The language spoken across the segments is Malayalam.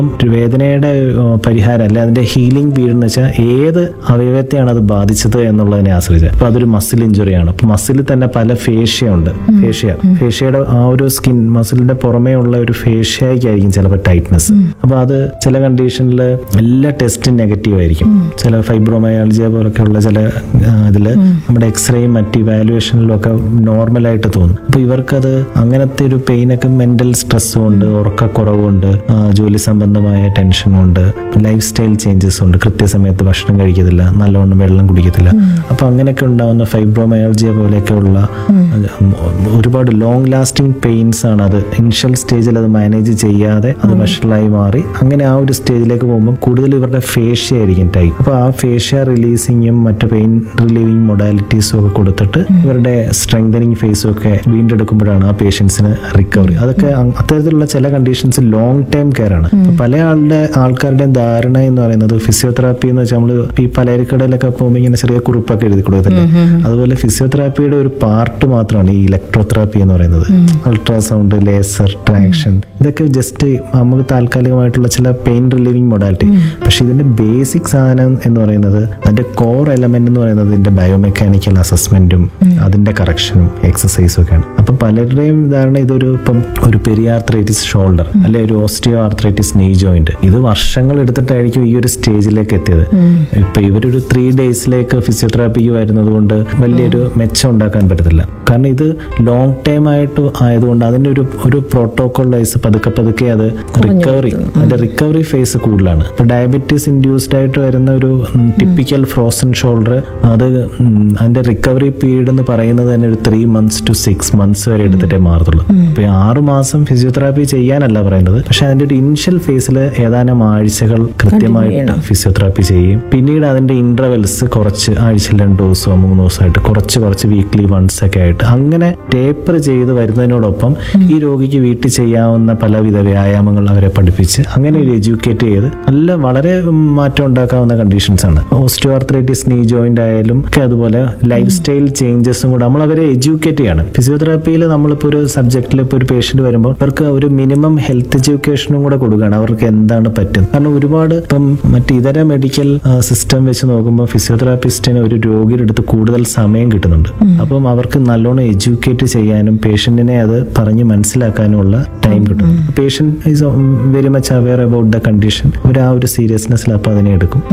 ഒരു വേദനയുടെ ഏ, പരിഹാരം അല്ലെ അതിന്റെ ഹീലിംഗ് പീരീഡ് എന്ന് വെച്ചാൽ ഏത് അവയവത്തെയാണ് അത് ബാധിച്ചത് എന്നുള്ളതിനെ ആശ്രയിച്ച് അപ്പൊ അതൊരു മസിൽ ഇഞ്ചുറിയാണ് അപ്പൊ മസിലിൽ തന്നെ പല ഫേഷ്യ ഉണ്ട് ഫേഷ്യ ഫേഷ്യയുടെ ആ ഒരു സ്കിൻ മസിലിന്റെ പുറമേ ഉള്ള ഒരു ഫേഷ്യയ്ക്കായിരിക്കും ചിലപ്പോൾ ടൈറ്റ്നസ് അപ്പൊ അത് ചില കണ്ടീഷനിൽ എല്ലാ ടെസ്റ്റും നെഗറ്റീവ് ആയിരിക്കും ചില ഫൈബ്രോമയാൾജിയ പോലൊക്കെ ഉള്ള ചില ആ, ഇതില് നമ്മുടെ എക്സ്റേയും മറ്റ് ഇവാലുവേഷനിലും ഒക്കെ നോർമലായിട്ട് തോന്നും അപ്പൊ ഇവർക്കത് അങ്ങനത്തെ ഒരു പെയിനൊക്കെ മെന്റൽ സ്ട്രെസ്സും ഉണ്ട് ഉറക്കക്കുറവുണ്ട് ആ, ജോലി സംബന്ധമായ ടെൻഷനും ഉണ്ട് ലൈഫ് സ്റ്റൈൽ ചേഞ്ചസ് ഉണ്ട് കൃത്യസമയത്ത് ഭക്ഷണം കഴിക്കത്തില്ല നല്ലവണ്ണം വെള്ളം കുടിക്കത്തില്ല അപ്പൊ അങ്ങനെയൊക്കെ ഉണ്ടാവുന്ന ഫൈബ്രോമയാൾജിയ പോലെയൊക്കെയുള്ള ഉം, ഒരുപാട് ലോങ് ലാസ്റ്റിംഗ് പെയിൻസ് ആണ് അത് ഇനിഷ്യൽ സ്റ്റേജിൽ അത് മാനേജ് ചെയ്യാതെ അത് വഷളായി മാറി അങ്ങനെ ആ ഒരു സ്റ്റേജിലേക്ക് പോകുമ്പോൾ കൂടുതൽ ഇവരുടെ ഫേഷ്യ ആയിരിക്കും ടൈപ്പ് അപ്പൊ ആ ഫേഷ്യ റിലീസിങ്ങും മറ്റു പെയിൻ റിലീവിങ് മൊഡാലിറ്റീസും ഒക്കെ കൊടുത്തിട്ട് ഇവരുടെ സ്ട്രെങ്തനിങ് ഫേസും ഒക്കെ വീണ്ടെടുക്കുമ്പോഴാണ് ആ പേഷ്യൻസിന് റിക്കവറി അതൊക്കെ അങ് അത്തരത്തിലുള്ള ചില കണ്ടീഷൻസ് ലോങ് ടൈം കെയർ ആണ് അപ്പൊ പല ആളുടെ ആൾക്കാരുടെയും ധാരണ എന്ന് പറയുന്നത് ഫിസിയോതെറാപ്പി എന്ന് വെച്ചാൽ നമ്മൾ ഈ പലചരക്കടയിലൊക്കെ പോകുമ്പോൾ ഇങ്ങനെ ചെറിയ കുറിപ്പൊക്കെ എഴുതി കൊടുക്കത്തില്ലേ അതുപോലെ ഫിസിയോതെറാപ്പിയുടെ ഒരു പാർട്ട് മാത്രമാണ് ഈ ഇലക്ട്രോതെറാപ്പി എന്ന് പറയുന്നത് അൾട്രാസൗണ്ട് ലേസർ ട്രാക്ഷൻ ഇതൊക്കെ ജസ്റ്റ് നമുക്ക് താൽക്കാലികമായിട്ടുള്ള ചില പെയിൻ റിലീവിങ് മൊഡാലിറ്റി പക്ഷെ ഇതിന്റെ ബേസിക് സാധനം എന്ന് പറയുന്നത് അതിന്റെ കോർ എലമെന്റ് എന്ന് പറയുന്നത് ഇതിന്റെ ബയോമെക്കാനിക്കൽ അസസ്മെന്റും അതിന്റെ കറക്ഷനും എക്സസൈസും ഒക്കെയാണ് അപ്പൊ പലരുടെയും ധാരണ ഇതൊരു ഇപ്പം ഒരു പെരിയാർത്രൈറ്റിസ് ഷോൾഡർ അല്ലെ ഒരു ഓസ്റ്റിയോ ആർത്രൈറ്റിസ് നെയ് ജോയിന്റ് ഇത് വർഷങ്ങൾ എടുത്തിട്ടായിരിക്കും ഈ ഒരു സ്റ്റേജിലേക്ക് എത്തിയത് ഇപ്പൊ ഇവരൊരു ത്രീ ഡേയ്സിലേക്ക് ഫിസിയോതെറാപ്പിക്ക് വരുന്നത് കൊണ്ട് വലിയൊരു മെച്ചം ഉണ്ടാക്കാൻ പറ്റത്തില്ല കാരണം ഇത് ലോങ് ടൈം ആയിട്ട് ആയതുകൊണ്ട് അതിന്റെ ഒരു ഒരു പ്രോട്ടോകോൾ വൈസ് പതുക്കെ പതുക്കെ അത് റിക്കവറി അതിന്റെ റിക്കവറി ഫേസ് കൂടുതലാണ് ഇപ്പൊ ഡയബറ്റീസ് ഇൻഡ്യൂസ്ഡ് ആയിട്ട് വരുന്ന ഒരു ടിപ്പിക്കൽ ഫ്രോസൺ ഷോൾഡർ അത് ഉം, അതിന്റെ റിക്കവറി പീരീഡ് എന്ന് പറയുന്നത് തന്നെ ഒരു three months to six months വരെ എടുത്തിട്ടേ മാറത്തുള്ളൂ ഇപ്പൊ ഈ ആറ് മാസം ഫിസിയോതെറാപ്പി ചെയ്യാനല്ല പറയുന്നത് പക്ഷെ അതിന്റെ ഒരു ഇനിഷ്യൽ ഫേസിൽ ഏതാനും ആഴ്ചകൾ കൃത്യമായിട്ട് ഫിസിയോതെറാപ്പി ചെയ്യും പിന്നീട് അതിന്റെ ഇന്റർവെൽസ് കുറച്ച് ആഴ്ചയിൽ രണ്ട് ദിവസമോ മൂന്ന് ദിവസമായിട്ട് കുറച്ച് കുറച്ച് വീക്ക്ലി വൺസ് ഒക്കെ ആയിട്ട് അങ്ങനെ ടേപ്പർ ചെയ്ത് വരുന്നതിനോടൊപ്പം ഈ രോഗിക്ക് വീട്ടിൽ ചെയ്യാവുന്ന പലവിധ വ്യായാമങ്ങൾ അവരെ പഠിപ്പിച്ച് അങ്ങനെ ഒരു എഡ്യൂക്കേറ്റ് ചെയ്ത് നല്ല വളരെ മാറ്റം ഉണ്ടാക്കാവുന്ന കണ്ടീഷൻസ് ആണ് ഓസ്റ്റിയോആർത്രൈറ്റിസ് നീ ജോയിന്റ് ആയാലും ഒക്കെ അതുപോലെ ലൈഫ് സ്റ്റൈൽ ചേഞ്ചസും കൂടെ നമ്മൾ അവരെ എഡ്യൂക്കേറ്റ് ചെയ്യണം ഫിസിയോതെറാപ്പിയിൽ നമ്മളിപ്പോൾ ഒരു സബ്ജക്റ്റിൽ ഇപ്പോൾ ഒരു പേഷ്യന്റ് വരുമ്പോൾ അവർക്ക് ഒരു മിനിമം ഹെൽത്ത് എഡ്യൂക്കേഷനും കൂടെ കൊടുക്കുകയാണ് അവർക്ക് എന്താണ് പറ്റുന്നത് കാരണം ഒരുപാട് ഇപ്പം മറ്റ് ഇതര മെഡിക്കൽ സിസ്റ്റം വെച്ച് നോക്കുമ്പോൾ ഫിസിയോതെറാപ്പിസ്റ്റിന് ഒരു രോഗിയുടെ അടുത്ത് കൂടുതൽ സമയം കിട്ടുന്നുണ്ട് അപ്പം അവർക്ക് നല്ലോണം എഡ്യൂക്കേറ്റ് ചെയ്യാനും പേഷ്യന്റിനെ അത് പറഞ്ഞ് മനസ്സിലാക്കാനുമുള്ള ടൈം കിട്ടും patient is very much aware about the condition അവർ ആ ഒരു സീരിയസ്നെസ്സിൽ അപ്പം അതിനെ എടുക്കും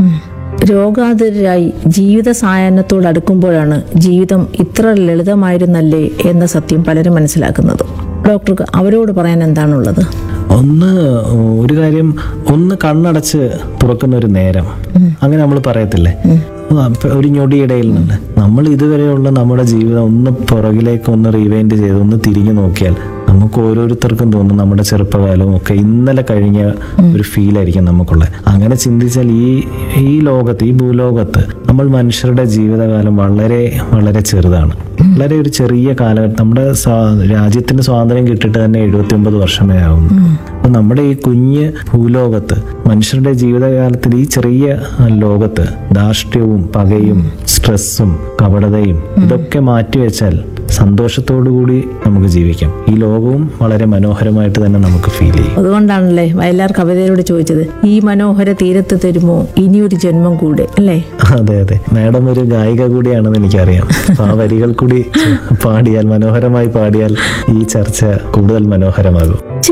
രോഗാതുരായി ജീവിത സായാഹ്നത്തോട് അടുക്കുമ്പോഴാണ് ജീവിതം ഇത്ര ലളിതമായിരുന്നല്ലേ എന്ന സത്യം പലരും മനസ്സിലാക്കുന്നത് ഡോക്ടർക്ക് അവരോട് പറയാൻ എന്താണുള്ളത് ഒന്ന് ഒരു കാര്യം ഒന്ന് കണ്ണടച്ച് തുറക്കുന്ന ഒരു നേരം അങ്ങനെ നമ്മൾ പറയത്തില്ലേ ആ, ഇപ്പൊ ഒരു ഞൊടിയിടയിൽ നിന്ന് നമ്മൾ ഇതുവരെയുള്ള നമ്മുടെ ജീവിതം ഒന്ന് പുറകിലേക്ക് ഒന്ന് റീവൈൻഡ് ചെയ്ത് ഒന്ന് തിരിഞ്ഞു നോക്കിയാൽ നമുക്ക് ഓരോരുത്തർക്കും തോന്നും നമ്മുടെ ചെറുപ്പകാലവും ഒക്കെ ഇന്നലെ കഴിഞ്ഞ ഒരു ഫീൽ ആയിരിക്കും നമുക്കുള്ളത് അങ്ങനെ ചിന്തിച്ചാൽ ഈ ഈ ലോകത്ത് ഈ ഭൂലോകത്ത് നമ്മൾ മനുഷ്യരുടെ ജീവിതകാലം വളരെ വളരെ ചെറുതാണ് വളരെ ഒരു ചെറിയ കാലഘട്ടം നമ്മുടെ സ്വാ- രാജ്യത്തിന് സ്വാതന്ത്ര്യം കിട്ടിയിട്ട് തന്നെ എഴുപത്തി ഒമ്പത് വർഷമേ ആവുന്നു അപ്പൊ നമ്മുടെ ഈ കുഞ്ഞ് ഭൂലോകത്ത് മനുഷ്യരുടെ ജീവിതകാലത്തിൽ ഈ ചെറിയ ആ, ലോകത്ത് ധാർഷ്ട്യവും പകയും സ്ട്രെസ്സും കപടതയും ഇതൊക്കെ മാറ്റിവെച്ചാൽ സന്തോഷത്തോടു കൂടി നമുക്ക് ജീവിക്കാം ഈ ലോകവും വളരെ മനോഹരമായിട്ട് തന്നെ നമുക്ക് ഫീൽ ചെയ്യും അതുകൊണ്ടാണല്ലേ വയലാർ കവിതയോട് ചോദിച്ചത് ഈ മനോഹര തീരത്ത് തരുമോ ഇനിയൊരു ജന്മം കൂടെ അല്ലേ അതെ അതെ മാഡം ഒരു ഗായിക കൂടിയാണെന്ന് എനിക്കറിയാം അപ്പൊ ആ വരികൾ കൂടി പാടിയാൽ മനോഹരമായി പാടിയാൽ ഈ ചർച്ച കൂടുതൽ മനോഹരമാകും